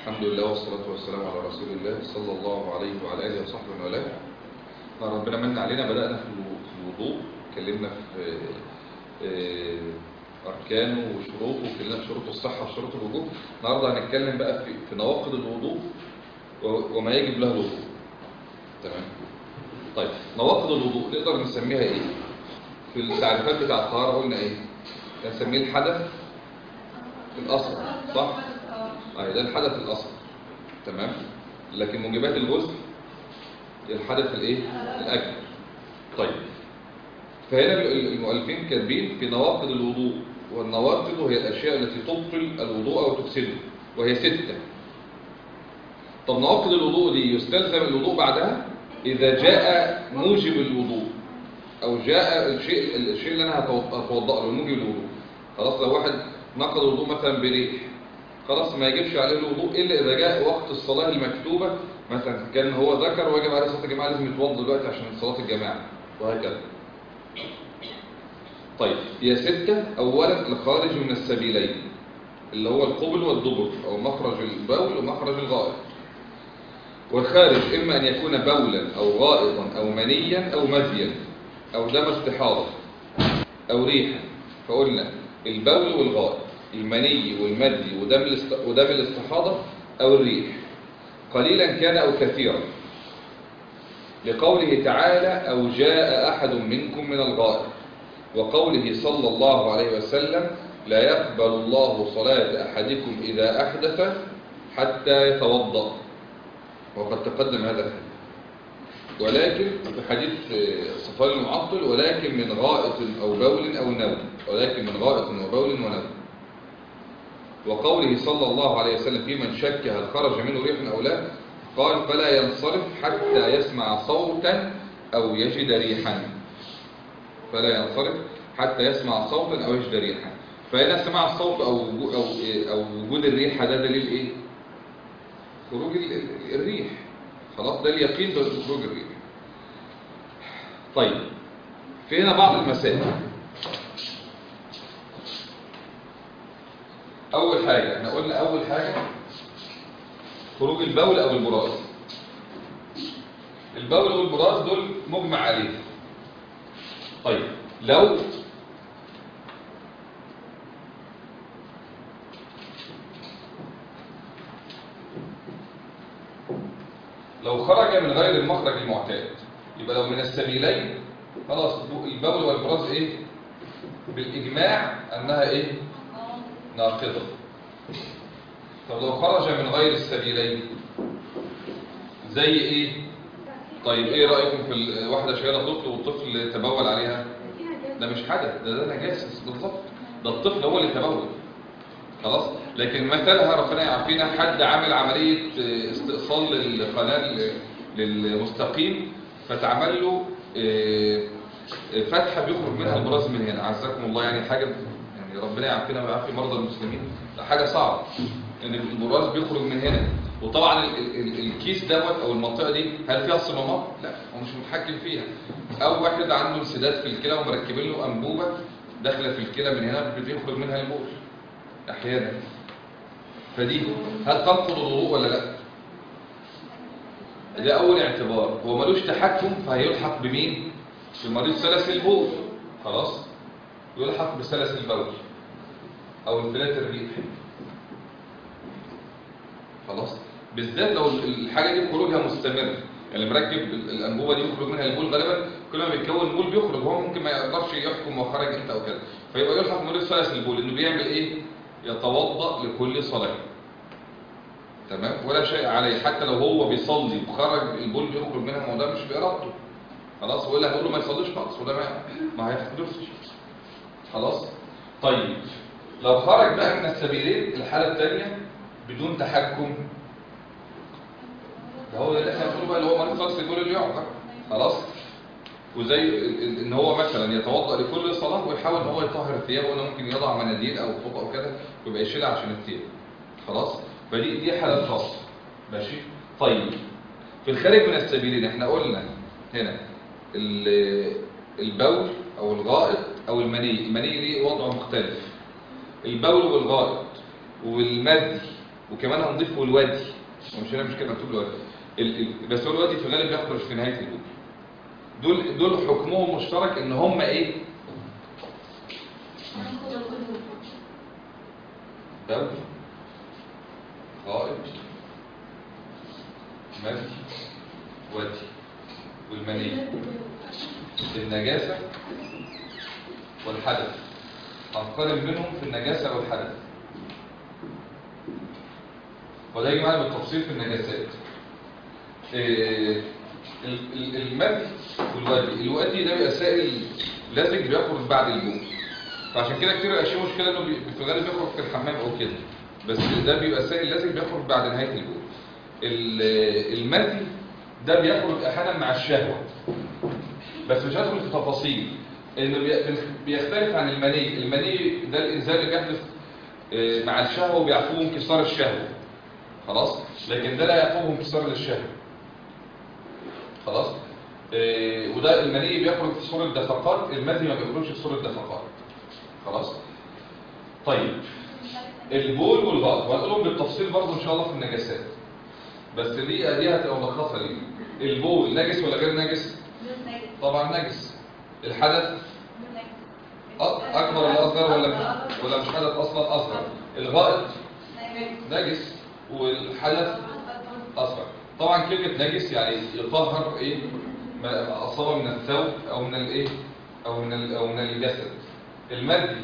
الحمد لله والصلاة والسلام على رسول الله صلى الله عليه وعلى آله وصحبه وعلى ربنا من علينا بدأنا في الوضوء اتكلمنا في آه، أركانه وشروطه واتكلمنا في شروط الصحة وشروط الوضوء النهاردة هنتكلم بقى في, في نواقض الوضوء و- وما يجب له الوضوء تمام طيب نواقض الوضوء نقدر نسميها ايه في التعريفات بتاع الطهارة قلنا ايه نسميه الحدث الأصغر صح أي ده الحدث الأصغر تمام لكن موجبات الغسل الحدث الايه الأكبر طيب فهنا المؤلفين كاتبين في نواقض الوضوء والنواقض هي الأشياء التي تبطل الوضوء أو تفسده وهي ستة طب نواقض الوضوء دي يستلزم الوضوء بعدها إذا جاء موجب الوضوء أو جاء الشيء الشيء اللي أنا هتوضأ له موجب الوضوء خلاص لو واحد نقض الوضوء مثلا بريح خلاص ما يجبش عليه الوضوء إلا إذا جاء وقت الصلاة المكتوبة مثلا كان هو ذكر وجب عليه صلاة الجماعة لازم يتوضأ دلوقتي عشان صلاة الجماعة وهكذا طيب هي ستة أولا الخارج من السبيلين اللي هو القبل والدبر أو مخرج البول ومخرج الغائط والخارج إما أن يكون بولا أو غائطا أو منيا أو مذيا أو دم استحاضة أو ريحا فقلنا البول والغائط المني والمدي ودم, الاست... ودم الاستحاضة أو الريح قليلا كان أو كثيرا لقوله تعالى أو جاء أحد منكم من الغائط وقوله صلى الله عليه وسلم لا يقبل الله صلاة أحدكم إذا أحدث حتى يتوضأ وقد تقدم هذا الحديث ولكن في حديث صفار المعطل ولكن من غائط أو بول أو نوم ولكن من غائط وبول ونوم وقوله صلى الله عليه وسلم في من شك هل خرج منه ريح أو لا قال فلا ينصرف حتى يسمع صوتا أو يجد ريحا فلا ينصرف حتى يسمع صوتا أو يجد ريحا فهنا سماع الصوت أو أو أو وجود الريحة ده دليل إيه؟ خروج ال- ال- الريح خلاص ده اليقين بخروج الريح طيب في هنا بعض المسائل أول حاجة احنا قلنا أول حاجة خروج البول أو البراز البول والبراز دول مجمع عليه طيب لو لو خرج من غير المخرج المعتاد يبقى لو من السبيلين خلاص البول والبراز ايه بالاجماع انها ايه ناقضه طب لو خرج من غير السبيلين زي ايه طيب ايه رايكم في ال- واحده شايله طفل والطفل تبول عليها ده مش حدث ده ده نجاسه بالظبط ده الطفل هو اللي تبول خلاص لكن مثلها ربنا يعافينا حد عامل عمليه استئصال للقناه ال- للمستقيم فتعمل له آه، فتحه بيخرج منها البراز من هنا عزكم الله يعني حاجه يعني ربنا يعافينا ويعافي مرضى المسلمين ده حاجه صعبه ان البراز بيخرج من هنا وطبعا ال- ال- ال- الكيس دوت او المنطقه دي هل فيها صمامات لا هو مش متحكم فيها او واحد عنده انسداد في الكلى ومركبين له انبوبه داخله في الكلى من هنا بيخرج منها البول احيانا فدي هل تنقض الوضوء ولا لا ده اول اعتبار هو ملوش تحكم فهيلحق بمين بمريض سلس البول خلاص يلحق بسلس البول او انفلات الريح خلاص بالذات لو الحاجه دي خروجها مستمر يعني مركب الانبوبه دي يخرج منها البول غالبا كل ما بيتكون بول بيخرج هو ممكن ما يقدرش يحكم هو خرج امتى او كده فيبقى يلحق مريض سلس البول انه بيعمل ايه يتوضا لكل صلاه تمام ولا شيء عليه حتى لو هو بيصلي وخرج البول بيخرج منها ما هو ده مش بارادته خلاص ولا هقول له ما يصليش خالص وده ما ما هيحدثش خلاص طيب لو خرج بقى من السبيلين الحاله الثانيه بدون تحكم ده هو اللي احنا بنقوله بقى اللي هو مريض خالص البول اللي يعطى خلاص وزي ال- ال- ان هو مثلا يتوضا لكل صلاه ويحاول ان هو يطهر ثيابه وانه ممكن يضع مناديل او فوط او كده ويبقى يشيلها عشان الثياب خلاص فدي دي حالات خاصه ماشي طيب في الخارج من السبيلين احنا قلنا هنا ال- البول او الغائط او المني المني ليه وضع مختلف البول والغائط والمدي وكمان هنضيف الوادي ومش هنا مش كده مكتوب الوادي ال- ال- بس هو الوادي في الغالب بيخرج في نهايه البول دول دول حكمهم مشترك ان هم ايه دم غائب مد ودي والمني النجاسة والحدث هنقارن بينهم في النجاسة والحدث وده يجي معانا بالتفصيل في النجاسات إيه، ال- ال- المد والوادي الوادي ده بيبقى سائل لازج بيخرج بعد الجوع فعشان كده كتير اشياء مشكله انه بي- في الغالب بيخرج في الحمام او كده بس ده بيبقى سائل لازج بيخرج بعد نهايه الجوع ال- المدي ده بيخرج احيانا مع الشهوه بس مش هدخل في تفاصيل انه بي- بيختلف عن المني المني ده الانزال اللي بيحدث آه، مع الشهوه وبيعفوه انكسار الشهوه خلاص لكن ده لا يعفوه انكسار للشهوه خلاص آه، وده المني بيخرج في صورة دفقات المذي ما بيخرجش في صورة دفقات خلاص طيب البول والغائط وهنقولهم بالتفصيل برضه ان شاء الله في النجاسات بس دي دي هتبقى ملخصه ليه البول نجس ولا غير نجس طبعا نجس الحدث أ- اكبر ولا اصغر ولا ولا مش حدث اصلا اصغر الغائط نجس والحدث اصغر طبعا كلمه نجس يعني يطهر ايه ما اصاب من الثوب او من الايه او من ال- او من الجسد المادي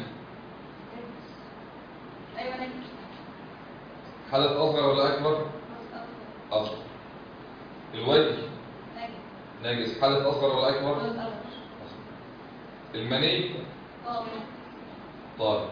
حدث اصغر ولا اكبر اصغر الوجه نجس حدث اصغر ولا اكبر أصغر. المني طاهر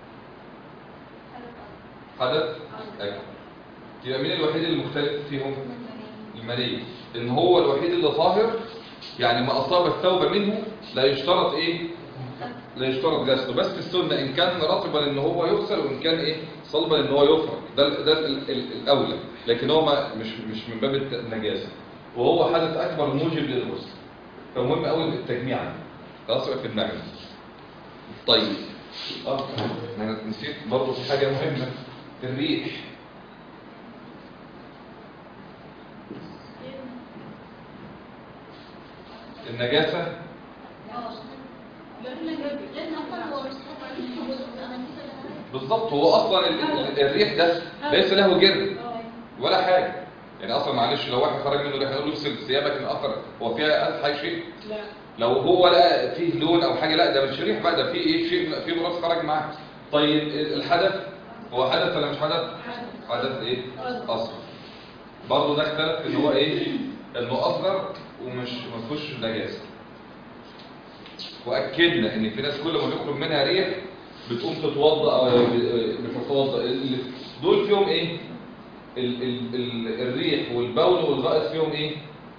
حدث اكبر يبقى مين الوحيد المختلف فيهم المني ان هو الوحيد اللي طاهر يعني ما اصاب الثوب منه لا يشترط ايه لا يشترط غسله بس السنه ان كان رطبا ان هو يغسل وان كان ايه صلبا ان هو يفرق ده ده ال- ال- الاولى لكن هو ما مش مش من باب الت- النجاسه وهو حدث اكبر موجب للغسل فمهم قوي التجميع ده. خلاص يبقى في دماغنا طيب اه انا نسيت برضه في حاجه مهمه الريح النجاسه بالظبط هو اصلا ال- ال- الريح ده ليس له جرم ولا حاجه يعني اصلا معلش لو واحد خرج منه ريح يقول له اغسل ثيابك من اثر هو فيها اي شيء لا لو هو لقى فيه لون او حاجه لا ده مش ريح بقى ده فيه ايه شيء فيه براس خرج معاه طيب الحدث هو حدث ولا مش حدث حدث ايه اصغر برضه ده اختلف ان هو ايه انه اصغر ومش ما فيهوش نجاسه واكدنا ان في ناس كل ما بيخرج منها ريح بتقوم تتوضا او بتتوضا ال- دول فيهم ايه ال ال ال الريح والبول والغائط فيهم ايه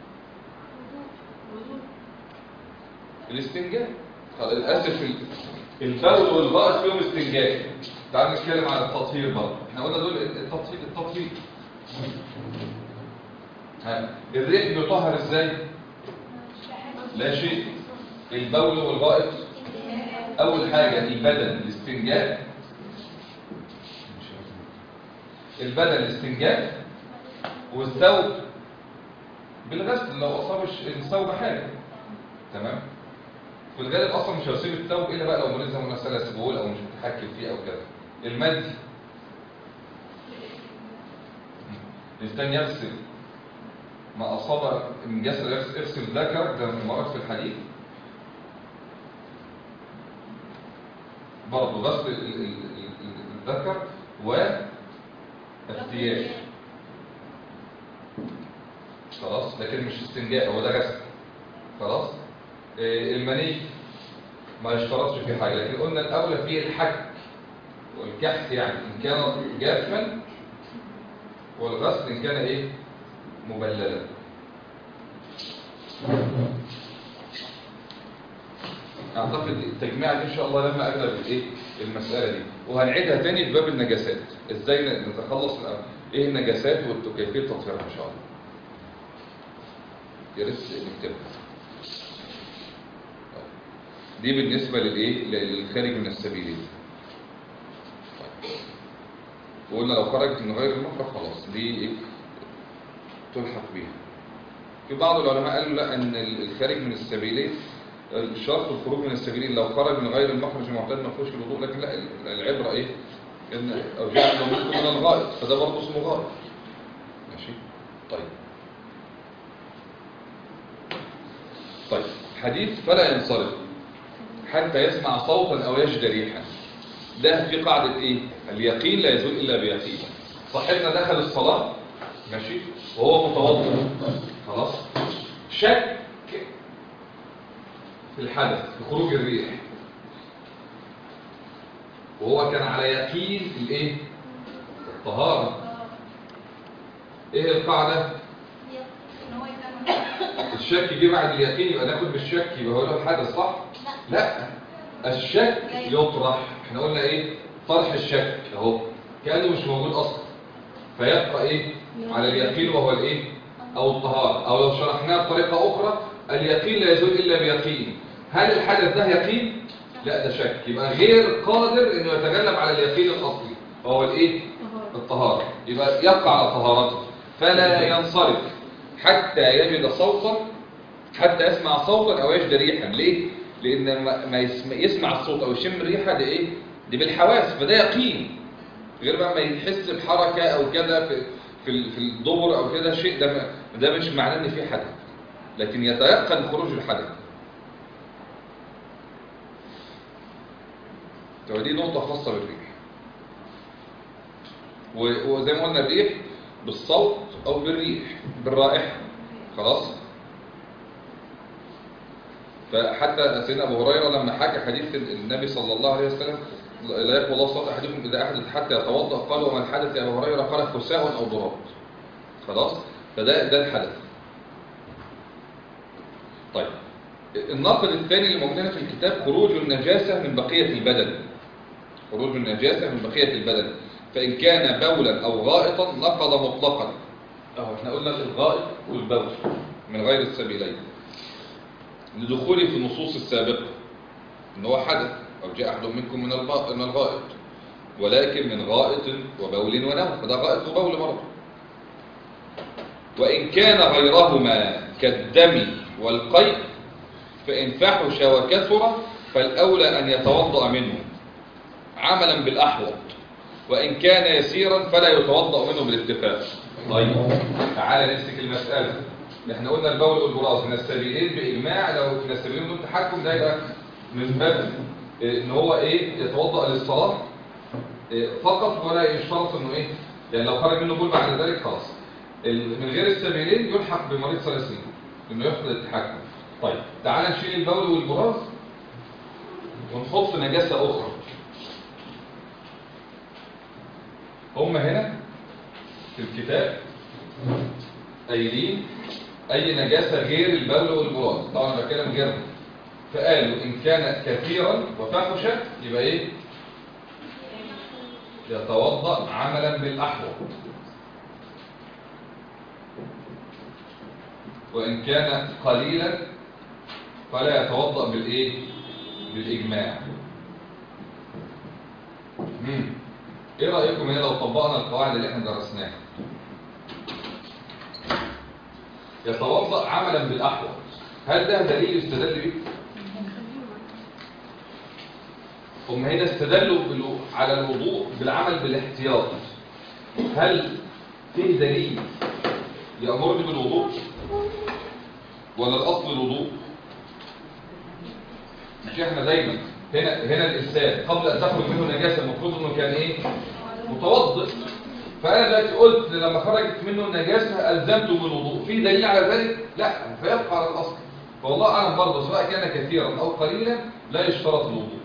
الاستنجاء خلاص، للاسف ال- البول والغائط فيهم استنجاء تعال نتكلم عن التطهير برضه احنا قلنا دول التطهير التطهير ها الريح بيطهر ازاي لا شيء البول والغائط اول حاجه البدن الاستنجاء البدن الاستنجاء والثوب بالغسل لو اصاب الش- الثوب حاجه تمام في الغالب اصلا مش هيصيب الثوب الا بقى لو ملزم ولا سلاسل او مش متحكم فيه او كده المد الانسان يغسل ما اصاب من جسد يغسل يغسل ذكر ده من مرض في الحديث برضه غسل ال- ال- ال- ال- الذكر والثياب خلاص لكن مش استنجاء هو ده غسل خلاص آه، المني ما يشترطش فيه حاجه لكن قلنا الاولى فيه الحك والكحك يعني ان كان جافا والغسل ان كان ايه مبللا اعتقد التجميع دي ان شاء الله لما اغلب الايه المساله دي وهنعيدها تاني في باب النجاسات ازاي نتخلص من ايه النجاسات وكيفيه تطهيرها ان شاء الله يا ريت نكتبها دي بالنسبه للايه للخارج من السبيلين وقلنا لو خرجت من غير المخرج خلاص دي إيه؟ تلحق بيها في بعض العلماء قالوا لا ان الخارج من السبيلين الشرط الخروج من السبيلين لو خرج من غير المخرج المعتاد ما فيهوش الوضوء لكن لا العبره ايه ان او جاء لو منكم من الغائط فده برضه اسمه غائط ماشي طيب طيب حديث فلا ينصرف حتى يسمع صوتا او يجد ريحا ده في قاعده ايه اليقين لا يزول الا بيقين صاحبنا دخل الصلاه ماشي وهو متوضئ خلاص شك في الحدث في خروج الريح وهو كان على يقين الايه الطهاره ايه القاعده ان هو يكمل الشك جه بعد اليقين يبقى ناخد بالشك يبقى هو له الحدث صح لا الشك يطرح احنا قلنا ايه طرح الشك اهو كانه مش موجود اصلا فيبقى ايه على اليقين وهو الايه او الطهاره او لو شرحناها بطريقه اخرى اليقين لا يزول الا بيقين هل الحدث ده يقين لا ده شك يبقى غير قادر انه يتغلب على اليقين الاصلي وهو الايه الطهاره يبقى يبقى على طهارته فلا ينصرف حتى يجد صوتا حتى يسمع صوتا او يجد ريحا ليه لان ما ما يسمع, يسمع الصوت او يشم الريحه دي ايه دي بالحواس فده يقين غير بقى ما يحس بحركه او كده في في ال- في الدبر او كده شيء ده ما- ده مش معناه ان في حدث لكن يتيقن خروج الحدث طب دي نقطه خاصه بالريح و- وزي ما قلنا الريح بالصوت او بالريح بالرائحه خلاص فحتى سيدنا ابو هريره لما حكى حديث النبي صلى الله عليه وسلم لا يقبل الله صلاه احدكم اذا احدث حتى يتوضا قال وما الحدث يا ابو هريره قال خساء او ضراب خلاص فده ده الحدث طيب الناقد الثاني اللي موجود هنا في الكتاب خروج النجاسه من بقيه البدن خروج النجاسه من بقيه البدن فان كان بولا او غائطا نقض مطلقا اهو احنا قلنا الغائط والبول من غير السبيلين لدخوله في النصوص السابقة ان هو حدث او جاء احد منكم من الب- من الغائط ولكن من غائط وبول ونوم فده غائط وبول برضه وان كان غيرهما كالدم والقيء فان فحش وكثر فالاولى ان يتوضا منه عملا بالاحوط وان كان يسيرا فلا يتوضا منه بالاتفاق طيب تعالى نمسك المساله احنا قلنا البول والبراز من السبيلين باجماع لو من السبيلين دول تحكم ده يبقى من باب إيه، ان هو ايه يتوضا للصلاه إيه، فقط ولا يشترط انه ايه يعني لو خرج منه بول بعد ذلك خلاص ال- من غير السبيلين يلحق بمريض ثلاثين انه يفقد التحكم طيب تعالى نشيل البول والبراز ونحط نجاسه اخرى هم هنا في الكتاب قايلين اي نجاسه غير البول والبراز طبعا انا بتكلم غيرهم فقالوا ان كان كثيرا وفحش يبقى ايه يتوضا عملا بالاحوط وان كان قليلا فلا يتوضا بالايه بالاجماع مم. ايه رايكم هنا لو طبقنا القواعد اللي احنا درسناها يتوضا عملا بالاحوط هل ده دليل يستدل به هم هنا استدلوا بالو- على الوضوء بالعمل بالاحتياط هل في دليل يأمرني بالوضوء ولا الأصل الوضوء مش احنا دايما هنا هنا الإنسان قبل أن تخرج منه نجاسة المفروض إنه كان إيه متوضئ فأنا دلوقتي قلت لما خرجت منه النجاسة ألزمته بالوضوء في دليل على ذلك لا فيبقى على الأصل فوالله أعلم برضه سواء كان كثيرا أو قليلا لا يشترط الوضوء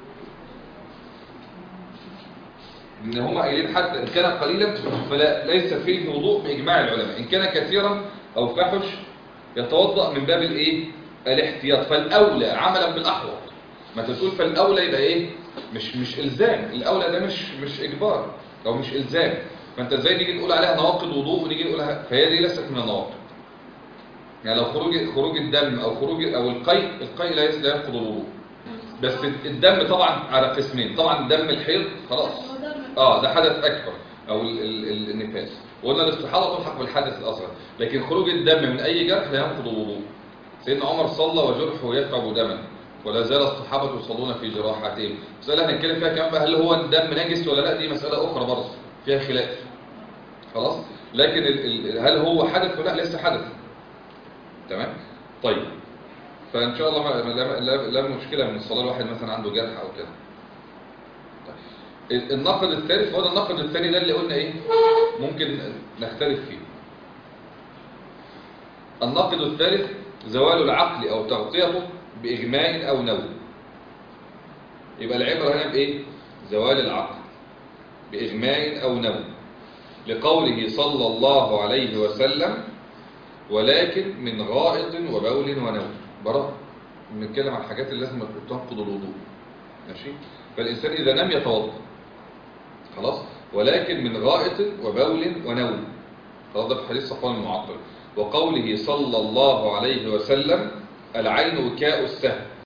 ان هم قايلين حتى ان كان قليلا فلا ليس فيه وضوء باجماع العلماء ان كان كثيرا او فحش يتوضا من باب الايه الاحتياط فالاولى عملا بالاحوط ما تقول فالاولى يبقى ايه مش مش الزام الاولى ده مش مش اجبار او مش الزام فانت ازاي نيجي نقول عليها نواقض وضوء ونيجي نقولها فهي دي ليست من النواقض يعني لو خروج خروج الدم او خروج او القيء القيء لا لا ينقض الوضوء بس الدم طبعا على قسمين طبعا دم الحيض خلاص اه ده حدث اكبر او ال- ال- النفاس وقلنا الاستحاضه تلحق بالحدث الاصغر لكن خروج الدم من اي جرح لا ينقض الوضوء سيدنا عمر صلى وجرحه يتعب دما ولا زال الصحابه يصلون في جراحاتهم مساله هنتكلم فيها كمان بقى هل هو الدم نجس ولا لا دي مساله اخرى برضه فيها خلاف خلاص لكن ال ال هل هو حدث ولا لا ليس حدث تمام طيب فان شاء الله ما لا, لا, لا مشكله من الصلاه الواحد مثلا عنده جرح او كده طيب. النقد الثالث هو ده النقد الثاني ده اللي قلنا ايه ممكن نختلف فيه النقد الثالث زوال العقل او تغطيته باغماء او نوم يبقى العبره هنا بايه زوال العقل باغماء او نوم لقوله صلى الله عليه وسلم ولكن من غائط وبول ونوم براء بنتكلم عن الحاجات اللي لازم تنقض الوضوء ماشي فالإنسان إذا نام يتوضا خلاص ولكن من غائط وبول ونوم خلاص ده في حديث صفوان المعطل وقوله صلى الله عليه وسلم العين وكاء السهم